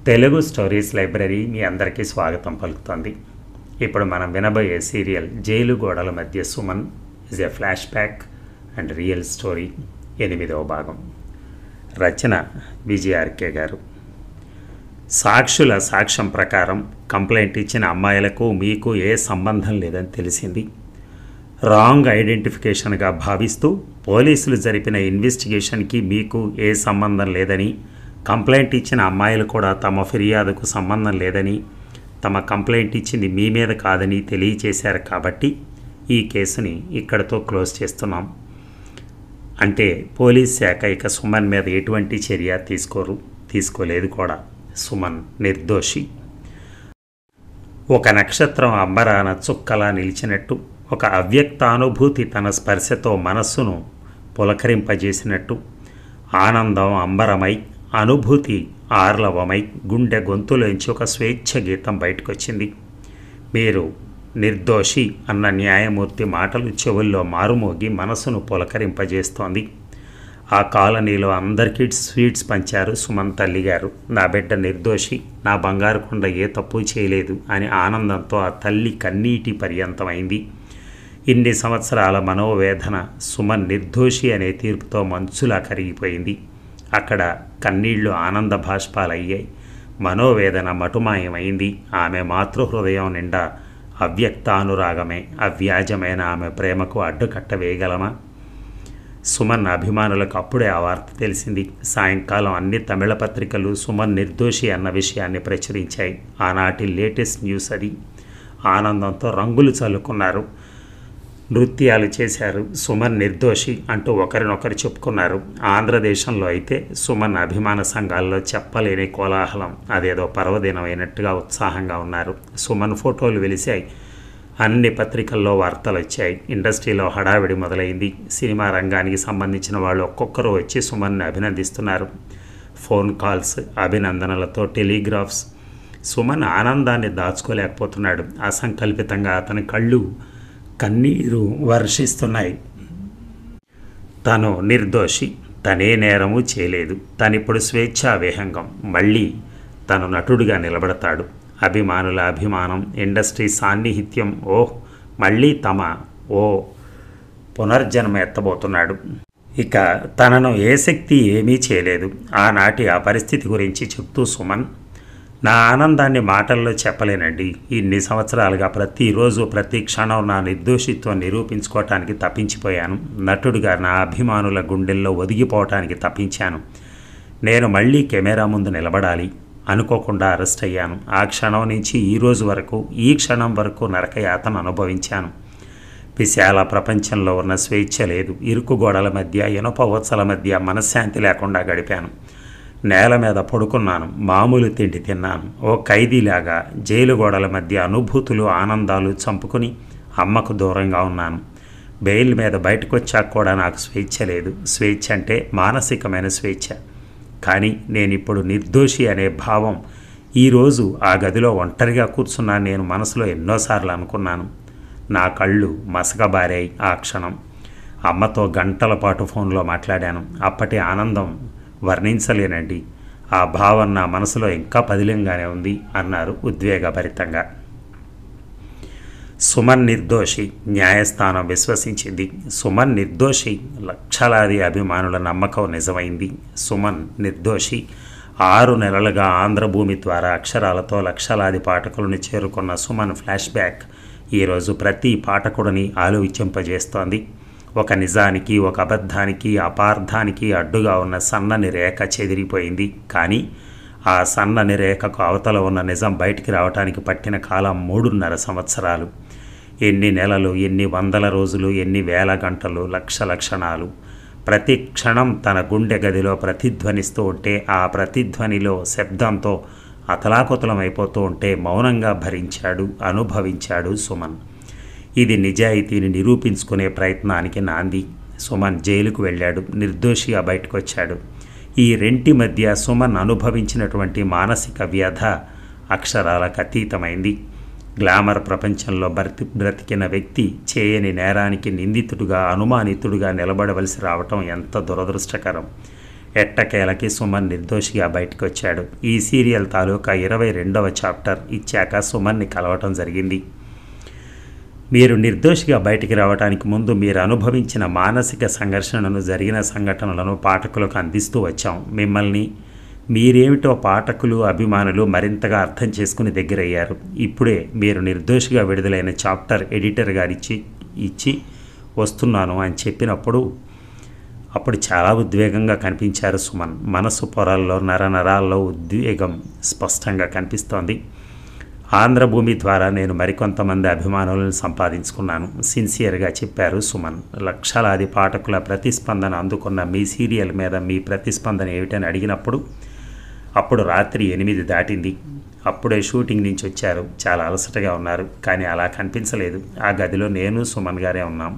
Telugu stories library మీ అందరికీ స్వాగతం పలుకుతోంది ఇప్పుడు మనం వినబోయే సీరియల్ జైలు గోడల మధ్య Suman is a flashback and real story ఎనిమిదవ భాగం రచన విజయార్కే గారు సాక్షుల సాక్ష్యం ప్రకారం కంప్లైంట్ ఇచ్చిన అమ్మాయిలకు మీకు ఏ సంబంధం లేదని తెలిసింది రాంగ్ ఐడెంటిఫికేషన్గా భావిస్తూ పోలీసులు జరిపిన ఇన్వెస్టిగేషన్కి మీకు ఏ సంబంధం లేదని కంప్లైంట్ ఇచ్చిన అమ్మాయిలు కూడా తమ ఫిర్యాదుకు సంబంధం లేదని తమ కంప్లైంట్ ఇచ్చింది మీ మీద కాదని తెలియచేశారు కాబట్టి ఈ కేసుని ఇక్కడతో క్లోజ్ చేస్తున్నాం అంటే పోలీస్ శాఖ ఇక సుమన్ మీద ఎటువంటి చర్య తీసుకోరు తీసుకోలేదు కూడా సుమన్ నిర్దోషి ఒక నక్షత్రం అంబరాన చుక్కలా నిలిచినట్టు ఒక అవ్యక్తానుభూతి తన స్పర్శతో మనస్సును పులకరింపజేసినట్టు ఆనందం అంబరమై అనుభూతి ఆర్లవమై గుండె గొంతులోంచి ఒక స్వేచ్ఛ గీతం బయటకొచ్చింది మీరు నిర్దోషి అన్న న్యాయమూర్తి మాటలు చెవుల్లో మారుమోగి మనసును పులకరింపజేస్తోంది ఆ కాలనీలో అందరికీ స్వీట్స్ పంచారు సుమన్ తల్లి గారు నా బిడ్డ నిర్దోషి నా బంగారు కొండ ఏ తప్పు చేయలేదు అని ఆనందంతో ఆ తల్లి కన్నీటి పర్యంతమైంది ఇన్ని సంవత్సరాల మనోవేదన సుమన్ నిర్దోషి అనే తీర్పుతో మంచులా కరిగిపోయింది అక్కడ కన్నీళ్లు ఆనంద భాష్పాలయ్యాయి మనోవేదన మటుమాయమైంది ఆమె మాతృహృదయం నిండా అవ్యక్తానురాగమే అవ్యాజమైన ఆమె ప్రేమకు అడ్డుకట్ట వేయగలమా సుమన్ అభిమానులకు అప్పుడే ఆ వార్త తెలిసింది సాయంకాలం అన్ని తమిళ పత్రికలు సుమన్ నిర్దోషి అన్న విషయాన్ని ప్రచురించాయి ఆనాటి లేటెస్ట్ న్యూస్ అది ఆనందంతో రంగులు చల్లుకున్నారు నృత్యాలు చేశారు సుమన్ నిర్దోషి అంటూ ఒకరినొకరు చెప్పుకున్నారు ఆంధ్రదేశంలో అయితే సుమన్ అభిమాన సంఘాల్లో చెప్పలేని కోలాహలం అదేదో పర్వదినమైనట్టుగా ఉత్సాహంగా ఉన్నారు సుమన్ ఫోటోలు వెలిశాయి అన్ని పత్రికల్లో వార్తలు వచ్చాయి ఇండస్ట్రీలో హడావిడి మొదలైంది సినిమా రంగానికి సంబంధించిన వాళ్ళు ఒక్కొక్కరు వచ్చి సుమన్ని అభినందిస్తున్నారు ఫోన్ కాల్స్ అభినందనలతో టెలిగ్రాఫ్స్ సుమన్ ఆనందాన్ని దాచుకోలేకపోతున్నాడు అసంకల్పితంగా అతని కళ్ళు కన్నీరు వర్షిస్తున్నాయి తను నిర్దోషి తనే నేరము చేయలేదు తనిప్పుడు స్వేచ్ఛావేహంగం మళ్ళీ తను నటుడిగా నిలబడతాడు అభిమానుల అభిమానం ఇండస్ట్రీ సాన్నిహిత్యం ఓహ్ మళ్ళీ తమ ఓ పునర్జన్మ ఎత్తబోతున్నాడు ఇక తనను ఏ శక్తి ఏమీ చేయలేదు ఆనాటి ఆ పరిస్థితి గురించి చెప్తూ సుమన్ నా ఆనందాన్ని మాటల్లో చెప్పలేనండి ఇన్ని సంవత్సరాలుగా ప్రతిరోజు ప్రతి క్షణం నా నిర్దోషిత్వం నిరూపించుకోవటానికి తప్పించిపోయాను నటుడిగా నా అభిమానుల గుండెల్లో ఒదిగిపోవటానికి తప్పించాను నేను మళ్ళీ కెమెరా ముందు నిలబడాలి అనుకోకుండా అరెస్ట్ అయ్యాను ఆ క్షణం నుంచి ఈ రోజు వరకు ఈ క్షణం వరకు నరకయాతను అనుభవించాను విశాల ప్రపంచంలో ఉన్న స్వేచ్ఛ లేదు ఇరుకు గోడల మధ్య ఇనుప వత్సల మధ్య మనశ్శాంతి లేకుండా గడిపాను నేల మీద పడుకున్నాను మామూలు తిండి తిన్నాను ఓ ఖైదీలాగా జైలు గోడల మధ్య అనుభూతులు ఆనందాలు చంపుకుని అమ్మకు దూరంగా ఉన్నాను బెయిల్ మీద బయటకు వచ్చాక కూడా నాకు స్వేచ్ఛ లేదు స్వేచ్ఛ అంటే మానసికమైన స్వేచ్ఛ కానీ నేను ఇప్పుడు నిర్దోషి అనే భావం ఈరోజు ఆ గదిలో ఒంటరిగా కూర్చున్నా నేను మనసులో ఎన్నోసార్లు అనుకున్నాను నా కళ్ళు మసకబారాయి ఆ క్షణం అమ్మతో గంటల పాటు ఫోన్లో మాట్లాడాను అప్పటి ఆనందం వర్ణించలేనండి ఆ భావం నా మనసులో ఇంకా పదిలంగానే ఉంది అన్నారు ఉద్వేగభరితంగా సుమన్ నిర్దోషి న్యాయస్థానం విశ్వసించింది సుమన్ నిర్దోషి లక్షలాది అభిమానుల నమ్మకం నిజమైంది సుమన్ నిర్దోషి ఆరు నెలలుగా ఆంధ్రభూమి ద్వారా అక్షరాలతో లక్షలాది పాఠకులను చేరుకున్న సుమన్ ఫ్లాష్ బ్యాక్ ఈరోజు ప్రతి పాఠకుడిని ఆలోచింపజేస్తోంది ఒక నిజానికి ఒక అబద్ధానికి అపార్థానికి అడ్డుగా ఉన్న సన్నని రేఖ చెదిరిపోయింది కానీ ఆ సన్నని రేఖకు అవతల ఉన్న నిజం బయటికి రావడానికి పట్టిన కాలం మూడున్నర సంవత్సరాలు ఎన్ని నెలలు ఎన్ని వందల రోజులు ఎన్ని వేల గంటలు లక్ష లక్షణాలు ప్రతి క్షణం తన గుండె గదిలో ప్రతిధ్వనిస్తూ ఉంటే ఆ ప్రతిధ్వనిలో శబ్దంతో అతలాకుతలమైపోతూ ఉంటే మౌనంగా భరించాడు అనుభవించాడు సుమన్ ఇది నిజాయితీని నిరూపించుకునే ప్రయత్నానికి నాంది సుమన్ జైలుకు వెళ్ళాడు నిర్దోషిగా బయటకు వచ్చాడు ఈ రెంటి మధ్య సుమన్ అనుభవించినటువంటి మానసిక వ్యధ అక్షరాలకు అతీతమైంది గ్లామర్ ప్రపంచంలో బ్రతి బ్రతికిన వ్యక్తి చేయని నేరానికి నిందితుడుగా అనుమానితుడుగా నిలబడవలసి రావటం ఎంత దురదృష్టకరం ఎట్టకేలకి సుమన్ నిర్దోషిగా బయటకు వచ్చాడు ఈ సీరియల్ తాలూకా ఇరవై రెండవ చాప్టర్ ఇచ్చాక సుమన్ని కలవటం జరిగింది మీరు నిర్దోషిగా బయటికి రావడానికి ముందు మీరు అనుభవించిన మానసిక సంఘర్షణను జరిగిన సంఘటనలను పాఠకులకు అందిస్తూ వచ్చాం మిమ్మల్ని మీరేమిటో పాఠకులు అభిమానులు మరింతగా అర్థం చేసుకుని దగ్గరయ్యారు ఇప్పుడే మీరు నిర్దోషిగా విడుదలైన చాప్టర్ ఎడిటర్ గారిచ్చి ఇచ్చి వస్తున్నాను అని చెప్పినప్పుడు అప్పుడు చాలా ఉద్వేగంగా కనిపించారు సుమన్ మనసు పొరల్లో నరనరాల్లో ఉద్వేగం స్పష్టంగా కనిపిస్తోంది ఆంధ్రభూమి ద్వారా నేను మరికొంతమంది అభిమానులను సంపాదించుకున్నాను సిన్సియర్గా చెప్పారు సుమన్ లక్షలాది పాఠకుల ప్రతిస్పందన అందుకున్న మీ సీరియల్ మీద మీ ప్రతిస్పందన ఏమిటని అడిగినప్పుడు అప్పుడు రాత్రి ఎనిమిది దాటింది అప్పుడే షూటింగ్ నుంచి వచ్చారు చాలా అలసటగా ఉన్నారు కానీ అలా కనిపించలేదు ఆ గదిలో నేను సుమన్ గారే ఉన్నాం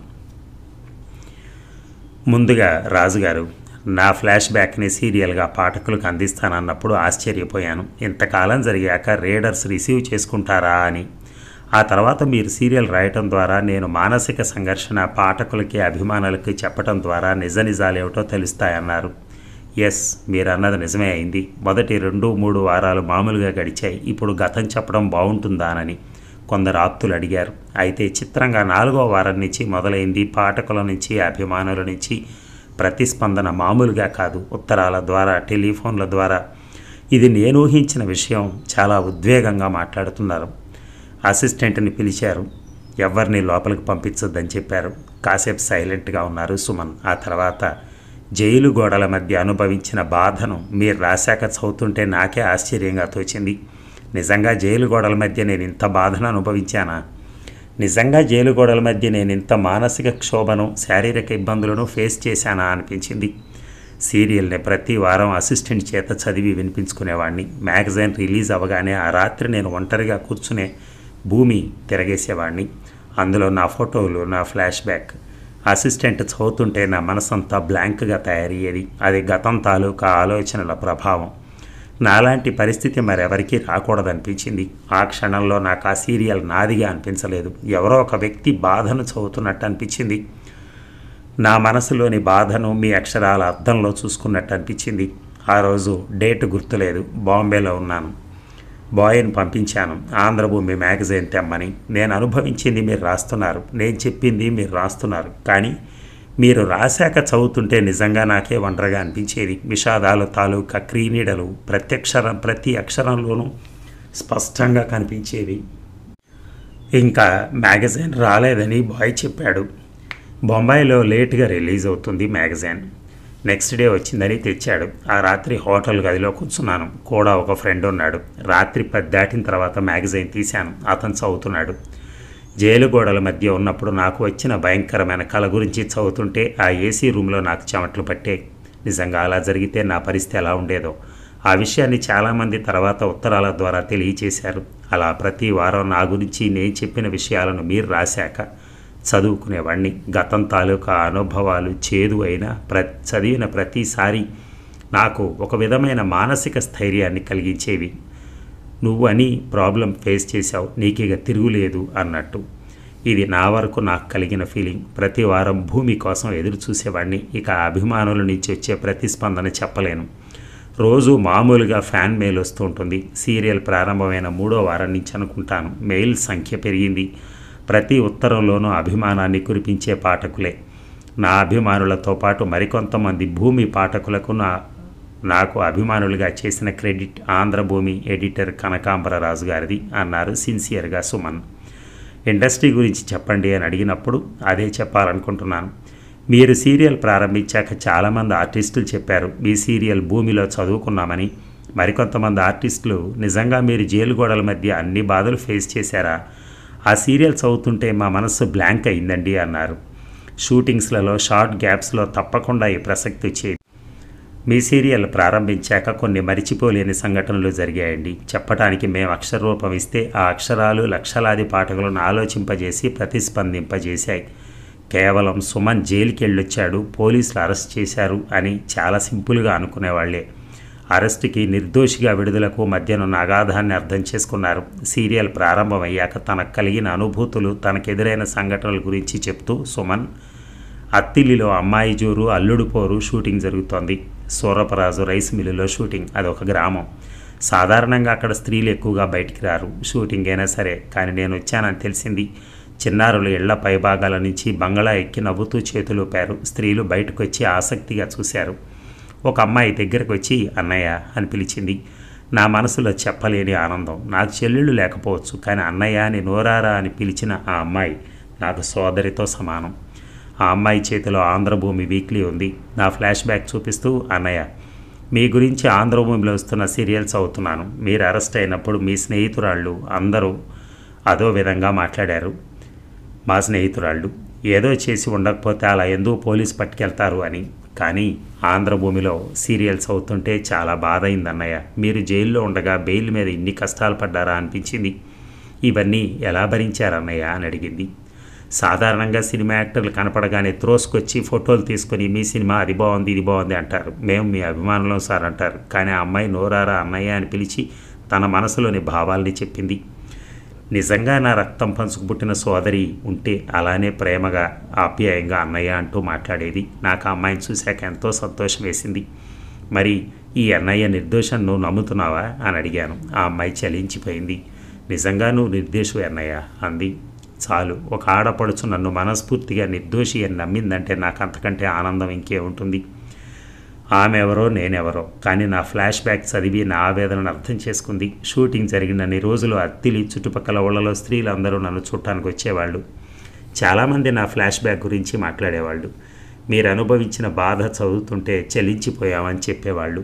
ముందుగా రాజుగారు నా ఫ్లాష్ బ్యాక్ని సీరియల్గా పాఠకులకు అందిస్తానన్నప్పుడు ఆశ్చర్యపోయాను ఇంతకాలం జరిగాక రీడర్స్ రిసీవ్ చేసుకుంటారా అని ఆ తర్వాత మీరు సీరియల్ రాయటం ద్వారా నేను మానసిక సంఘర్షణ పాఠకులకి అభిమానులకి చెప్పటం ద్వారా నిజ నిజాలేమిటో తెలుస్తాయన్నారు ఎస్ మీరు అన్నది నిజమే అయింది మొదటి రెండు మూడు వారాలు మామూలుగా గడిచాయి ఇప్పుడు గతం చెప్పడం బాగుంటుందానని కొందరు ఆప్తులు అడిగారు అయితే చిత్రంగా నాలుగో వారం నుంచి మొదలైంది పాఠకుల నుంచి అభిమానుల నుంచి ప్రతిస్పందన మామూలుగా కాదు ఉత్తరాల ద్వారా టెలిఫోన్ల ద్వారా ఇది నేను ఊహించిన విషయం చాలా ఉద్వేగంగా మాట్లాడుతున్నారు అసిస్టెంట్ని పిలిచారు ఎవరిని లోపలికి పంపించొద్దని చెప్పారు కాసేపు సైలెంట్గా ఉన్నారు సుమన్ ఆ తర్వాత జైలు గోడల మధ్య అనుభవించిన బాధను మీరు రాశాక చదువుతుంటే నాకే ఆశ్చర్యంగా తోచింది నిజంగా జైలు గోడల మధ్య నేను ఇంత బాధను అనుభవించానా నిజంగా జైలు గోడల మధ్య నేను ఇంత మానసిక క్షోభను శారీరక ఇబ్బందులను ఫేస్ చేశానా అనిపించింది సీరియల్ని ప్రతి వారం అసిస్టెంట్ చేత చదివి వినిపించుకునేవాడిని మ్యాగజైన్ రిలీజ్ అవ్వగానే ఆ రాత్రి నేను ఒంటరిగా కూర్చునే భూమి తిరగేసేవాడిని అందులో నా ఫోటోలు నా ఫ్లాష్ బ్యాక్ అసిస్టెంట్ చదువుతుంటే నా మనసంతా బ్లాంక్గా తయారయ్యేది అది గతం తాలూకా ఆలోచనల ప్రభావం నాలాంటి పరిస్థితి మరెవరికీ రాకూడదనిపించింది ఆ క్షణంలో నాకు ఆ సీరియల్ నాదిగా అనిపించలేదు ఎవరో ఒక వ్యక్తి బాధను చదువుతున్నట్టు అనిపించింది నా మనసులోని బాధను మీ అక్షరాల అర్థంలో చూసుకున్నట్టు అనిపించింది ఆ రోజు డేట్ గుర్తులేదు బాంబేలో ఉన్నాను బాయ్ని పంపించాను ఆంధ్రభూమి మ్యాగజైన్ తెమ్మని నేను అనుభవించింది మీరు రాస్తున్నారు నేను చెప్పింది మీరు రాస్తున్నారు కానీ మీరు రాశాక చదువుతుంటే నిజంగా నాకే ఒంటరిగా అనిపించేది విషాదాలు తాలూకా క్రీనీడలు ప్రత్యక్షరం ప్రతి అక్షరంలోనూ స్పష్టంగా కనిపించేవి ఇంకా మ్యాగజైన్ రాలేదని బాయ్ చెప్పాడు బొంబాయిలో లేట్గా రిలీజ్ అవుతుంది మ్యాగజైన్ నెక్స్ట్ డే వచ్చిందని తెచ్చాడు ఆ రాత్రి హోటల్ గదిలో కూర్చున్నాను కూడా ఒక ఫ్రెండ్ ఉన్నాడు రాత్రి పది దాటిన తర్వాత మ్యాగజైన్ తీశాను అతను చదువుతున్నాడు జైలు గోడల మధ్య ఉన్నప్పుడు నాకు వచ్చిన భయంకరమైన కళ గురించి చదువుతుంటే ఆ ఏసీ రూమ్లో నాకు చెమట్లు పట్టే నిజంగా అలా జరిగితే నా పరిస్థితి ఎలా ఉండేదో ఆ విషయాన్ని చాలామంది తర్వాత ఉత్తరాల ద్వారా తెలియచేశారు అలా ప్రతి వారం నా గురించి నేను చెప్పిన విషయాలను మీరు రాశాక చదువుకునేవాడిని గతం తాలూకా అనుభవాలు చేదు అయినా ప్ర చదివిన ప్రతిసారి నాకు ఒక విధమైన మానసిక స్థైర్యాన్ని కలిగించేవి నువ్వు అని ప్రాబ్లం ఫేస్ చేశావు నీకిక తిరుగులేదు అన్నట్టు ఇది నా వరకు నాకు కలిగిన ఫీలింగ్ ప్రతి వారం భూమి కోసం ఎదురు చూసేవాడిని ఇక అభిమానుల నుంచి వచ్చే ప్రతిస్పందన చెప్పలేను రోజు మామూలుగా ఫ్యాన్ మెయిల్ వస్తూ ఉంటుంది సీరియల్ ప్రారంభమైన మూడో వారం నుంచి అనుకుంటాను మెయిల్ సంఖ్య పెరిగింది ప్రతి ఉత్తరంలోనూ అభిమానాన్ని కురిపించే పాఠకులే నా అభిమానులతో పాటు మరికొంతమంది భూమి పాఠకులకు నా నాకు అభిమానులుగా చేసిన క్రెడిట్ ఆంధ్రభూమి ఎడిటర్ కనకాంబరరాజు గారిది అన్నారు సిన్సియర్గా సుమన్ ఇండస్ట్రీ గురించి చెప్పండి అని అడిగినప్పుడు అదే చెప్పాలనుకుంటున్నాను మీరు సీరియల్ ప్రారంభించాక చాలామంది ఆర్టిస్టులు చెప్పారు మీ సీరియల్ భూమిలో చదువుకున్నామని మరికొంతమంది ఆర్టిస్టులు నిజంగా మీరు జైలు గోడల మధ్య అన్ని బాధలు ఫేస్ చేశారా ఆ సీరియల్ చదువుతుంటే మా మనస్సు బ్లాంక్ అయిందండి అన్నారు షూటింగ్స్లలో షార్ట్ గ్యాప్స్లో తప్పకుండా ఈ ప్రసక్తి వచ్చేది మీ సీరియల్ ప్రారంభించాక కొన్ని మరిచిపోలేని సంఘటనలు జరిగాయండి చెప్పటానికి మేము అక్షరరూపం ఇస్తే ఆ అక్షరాలు లక్షలాది పాఠకులను ఆలోచింపజేసి ప్రతిస్పందింపజేశాయి కేవలం సుమన్ జైలుకి వెళ్ళొచ్చాడు పోలీసులు అరెస్ట్ చేశారు అని చాలా సింపుల్గా అనుకునేవాళ్లే అరెస్టుకి నిర్దోషిగా విడుదలకు మధ్యనున్న అగాధాన్ని అర్థం చేసుకున్నారు సీరియల్ ప్రారంభమయ్యాక తనకు కలిగిన అనుభూతులు తనకెదురైన సంఘటనల గురించి చెప్తూ సుమన్ అత్తిలిలో అమ్మాయి జోరు అల్లుడు పోరు షూటింగ్ జరుగుతోంది సూరపరాజు రైస్ మిల్లులో షూటింగ్ అదొక గ్రామం సాధారణంగా అక్కడ స్త్రీలు ఎక్కువగా బయటికి రారు షూటింగ్ అయినా సరే కానీ నేను వచ్చానని తెలిసింది చిన్నారులు ఇళ్ల పైభాగాల నుంచి బంగళా ఎక్కి నవ్వుతూ చేతులు ఊపారు స్త్రీలు బయటకు వచ్చి ఆసక్తిగా చూశారు ఒక అమ్మాయి దగ్గరకు వచ్చి అన్నయ్య అని పిలిచింది నా మనసులో చెప్పలేని ఆనందం నాకు చెల్లెళ్ళు లేకపోవచ్చు కానీ అన్నయ్య అని నోరారా అని పిలిచిన ఆ అమ్మాయి నాకు సోదరితో సమానం ఆ అమ్మాయి చేతిలో ఆంధ్రభూమి వీక్లీ ఉంది నా ఫ్లాష్ బ్యాక్ చూపిస్తూ అన్నయ్య మీ గురించి ఆంధ్రభూమిలో వస్తున్న సీరియల్స్ అవుతున్నాను మీరు అరెస్ట్ అయినప్పుడు మీ స్నేహితురాళ్ళు అందరూ అదో విధంగా మాట్లాడారు మా స్నేహితురాళ్ళు ఏదో చేసి ఉండకపోతే అలా ఎందుకు పోలీస్ పట్టుకెళ్తారు అని కానీ ఆంధ్రభూమిలో సీరియల్స్ అవుతుంటే చాలా బాధ అయింది అన్నయ్య మీరు జైల్లో ఉండగా బెయిల్ మీద ఇన్ని కష్టాలు పడ్డారా అనిపించింది ఇవన్నీ ఎలా భరించారు అన్నయ్య అని అడిగింది సాధారణంగా సినిమా యాక్టర్లు కనపడగానే త్రోసుకొచ్చి ఫోటోలు తీసుకొని మీ సినిమా అది బాగుంది ఇది బాగుంది అంటారు మేము మీ అభిమానులం సార్ అంటారు కానీ ఆ అమ్మాయి నోరారా అన్నయ్య అని పిలిచి తన మనసులోని భావాల్ని చెప్పింది నిజంగా నా రక్తం పంచుకు పుట్టిన సోదరి ఉంటే అలానే ప్రేమగా ఆప్యాయంగా అన్నయ్య అంటూ మాట్లాడేది నాకు ఆ అమ్మాయిని చూశాక ఎంతో సంతోషం వేసింది మరి ఈ అన్నయ్య నిర్దోషం నువ్వు నమ్ముతున్నావా అని అడిగాను ఆ అమ్మాయి చలించిపోయింది నిజంగా నువ్వు నిర్దోషు అన్నయ్య అంది చాలు ఒక ఆడపడుచు నన్ను మనస్ఫూర్తిగా నిర్దోషి అని నమ్మిందంటే నాకు అంతకంటే ఆనందం ఇంకే ఉంటుంది ఆమె ఎవరో నేనెవరో కానీ నా ఫ్లాష్ బ్యాక్ చదివి నా ఆవేదనను అర్థం చేసుకుంది షూటింగ్ జరిగినన్ని రోజులు అత్తిలి చుట్టుపక్కల ఊళ్ళలో స్త్రీలందరూ నన్ను చూడటానికి వచ్చేవాళ్ళు చాలామంది నా ఫ్లాష్ బ్యాక్ గురించి మాట్లాడేవాళ్ళు మీరు అనుభవించిన బాధ చదువుతుంటే చెల్లించిపోయామని చెప్పేవాళ్ళు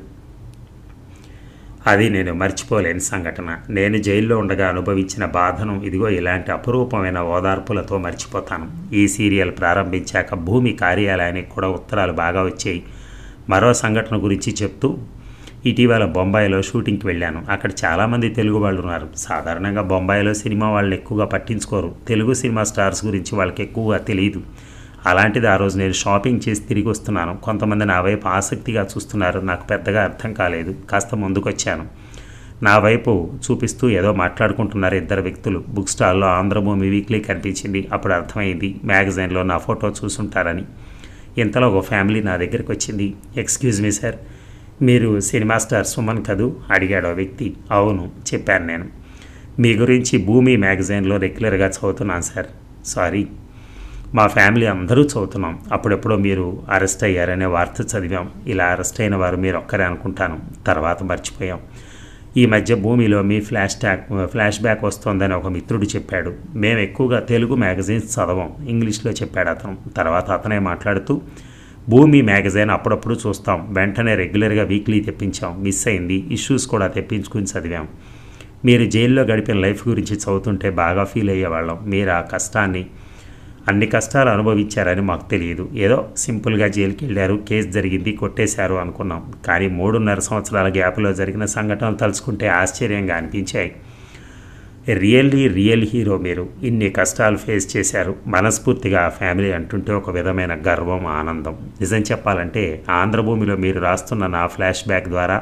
అది నేను మర్చిపోలేని సంఘటన నేను జైల్లో ఉండగా అనుభవించిన బాధను ఇదిగో ఇలాంటి అపురూపమైన ఓదార్పులతో మర్చిపోతాను ఈ సీరియల్ ప్రారంభించాక భూమి కార్యాలయానికి కూడా ఉత్తరాలు బాగా వచ్చాయి మరో సంఘటన గురించి చెప్తూ ఇటీవల బొంబాయిలో షూటింగ్కి వెళ్ళాను అక్కడ చాలామంది తెలుగు వాళ్ళు ఉన్నారు సాధారణంగా బొంబాయిలో సినిమా వాళ్ళని ఎక్కువగా పట్టించుకోరు తెలుగు సినిమా స్టార్స్ గురించి వాళ్ళకి ఎక్కువగా తెలియదు అలాంటిది ఆ రోజు నేను షాపింగ్ చేసి తిరిగి వస్తున్నాను కొంతమంది నా వైపు ఆసక్తిగా చూస్తున్నారు నాకు పెద్దగా అర్థం కాలేదు కాస్త ముందుకొచ్చాను నా వైపు చూపిస్తూ ఏదో మాట్లాడుకుంటున్నారు ఇద్దరు వ్యక్తులు బుక్ స్టాల్లో ఆంధ్రభూమి వీక్లీ కనిపించింది అప్పుడు అర్థమైంది మ్యాగజైన్లో నా ఫోటో చూసుంటారని ఇంతలో ఒక ఫ్యామిలీ నా దగ్గరికి వచ్చింది ఎక్స్క్యూజ్ మీ సార్ మీరు సినిమా స్టార్ సుమన్ కదూ అడిగాడు ఆ వ్యక్తి అవును చెప్పాను నేను మీ గురించి భూమి మ్యాగజైన్లో రెగ్యులర్గా చదువుతున్నాను సార్ సారీ మా ఫ్యామిలీ అందరూ చదువుతున్నాం అప్పుడెప్పుడో మీరు అరెస్ట్ అయ్యారనే వార్త చదివాం ఇలా అరెస్ట్ అయిన వారు మీరు ఒక్కరే అనుకుంటాను తర్వాత మర్చిపోయాం ఈ మధ్య భూమిలో మీ ఫ్లాష్ ట్యాక్ ఫ్లాష్ బ్యాక్ వస్తోందని ఒక మిత్రుడు చెప్పాడు మేము ఎక్కువగా తెలుగు మ్యాగజైన్స్ చదవం ఇంగ్లీష్లో చెప్పాడు అతను తర్వాత అతనే మాట్లాడుతూ భూమి మ్యాగజైన్ అప్పుడప్పుడు చూస్తాం వెంటనే రెగ్యులర్గా వీక్లీ తెప్పించాం మిస్ అయింది ఇష్యూస్ కూడా తెప్పించుకుని చదివాం మీరు జైల్లో గడిపిన లైఫ్ గురించి చదువుతుంటే బాగా ఫీల్ అయ్యేవాళ్ళం మీరు ఆ కష్టాన్ని అన్ని కష్టాలు అనుభవించారని మాకు తెలియదు ఏదో సింపుల్గా జైలుకి వెళ్ళారు కేసు జరిగింది కొట్టేశారు అనుకున్నాం కానీ మూడున్నర సంవత్సరాల గ్యాప్లో జరిగిన సంఘటనలు తలుచుకుంటే ఆశ్చర్యంగా అనిపించాయి రియల్లీ రియల్ హీరో మీరు ఇన్ని కష్టాలు ఫేస్ చేశారు మనస్ఫూర్తిగా ఆ ఫ్యామిలీ అంటుంటే ఒక విధమైన గర్వం ఆనందం నిజం చెప్పాలంటే ఆంధ్రభూమిలో మీరు రాస్తున్న నా ఫ్లాష్ బ్యాక్ ద్వారా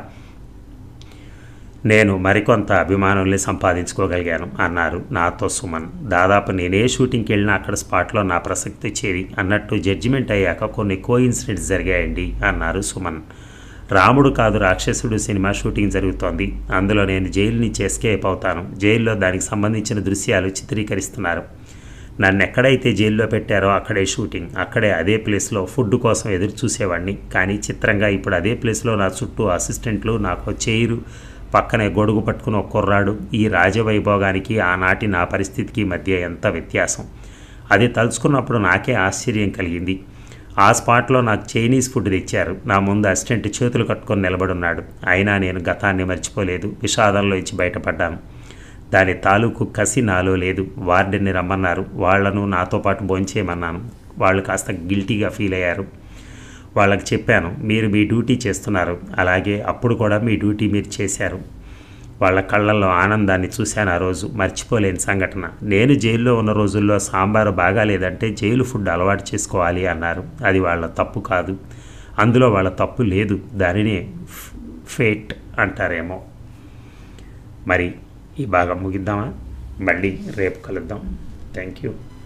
నేను మరికొంత అభిమానుల్ని సంపాదించుకోగలిగాను అన్నారు నాతో సుమన్ దాదాపు నేనే షూటింగ్కి వెళ్ళినా అక్కడ స్పాట్లో నా ప్రసక్తి వచ్చేది అన్నట్టు జడ్జిమెంట్ అయ్యాక కొన్ని కో ఇన్సిడెంట్స్ జరిగాయండి అన్నారు సుమన్ రాముడు కాదు రాక్షసుడు సినిమా షూటింగ్ జరుగుతోంది అందులో నేను జైలు నుంచి ఎస్కేప్ అవుతాను జైల్లో దానికి సంబంధించిన దృశ్యాలు చిత్రీకరిస్తున్నారు నన్ను ఎక్కడైతే జైల్లో పెట్టారో అక్కడే షూటింగ్ అక్కడే అదే ప్లేస్లో ఫుడ్ కోసం ఎదురు చూసేవాడిని కానీ చిత్రంగా ఇప్పుడు అదే ప్లేస్లో నా చుట్టూ అసిస్టెంట్లు నాకు చైరు పక్కనే గొడుగు పట్టుకుని ఒక కుర్రాడు ఈ రాజవైభోగానికి ఆనాటి నా పరిస్థితికి మధ్య ఎంత వ్యత్యాసం అది తలుచుకున్నప్పుడు నాకే ఆశ్చర్యం కలిగింది ఆ స్పాట్లో నాకు చైనీస్ ఫుడ్ తెచ్చారు నా ముందు అసిస్టెంట్ చేతులు కట్టుకొని నిలబడున్నాడు అయినా నేను గతాన్ని మర్చిపోలేదు విషాదంలో ఇచ్చి బయటపడ్డాను దాని తాలూకు కసి నాలో లేదు వార్డెన్ని రమ్మన్నారు వాళ్లను నాతో పాటు భోంచేయమన్నాను వాళ్ళు కాస్త గిల్టీగా ఫీల్ అయ్యారు వాళ్ళకి చెప్పాను మీరు మీ డ్యూటీ చేస్తున్నారు అలాగే అప్పుడు కూడా మీ డ్యూటీ మీరు చేశారు వాళ్ళ కళ్ళల్లో ఆనందాన్ని చూశాను ఆ రోజు మర్చిపోలేని సంఘటన నేను జైల్లో ఉన్న రోజుల్లో సాంబారు బాగాలేదంటే జైలు ఫుడ్ అలవాటు చేసుకోవాలి అన్నారు అది వాళ్ళ తప్పు కాదు అందులో వాళ్ళ తప్పు లేదు దానినే ఫేట్ అంటారేమో మరి ఈ భాగం ముగిద్దామా మళ్ళీ రేపు కలుద్దాం థ్యాంక్ యూ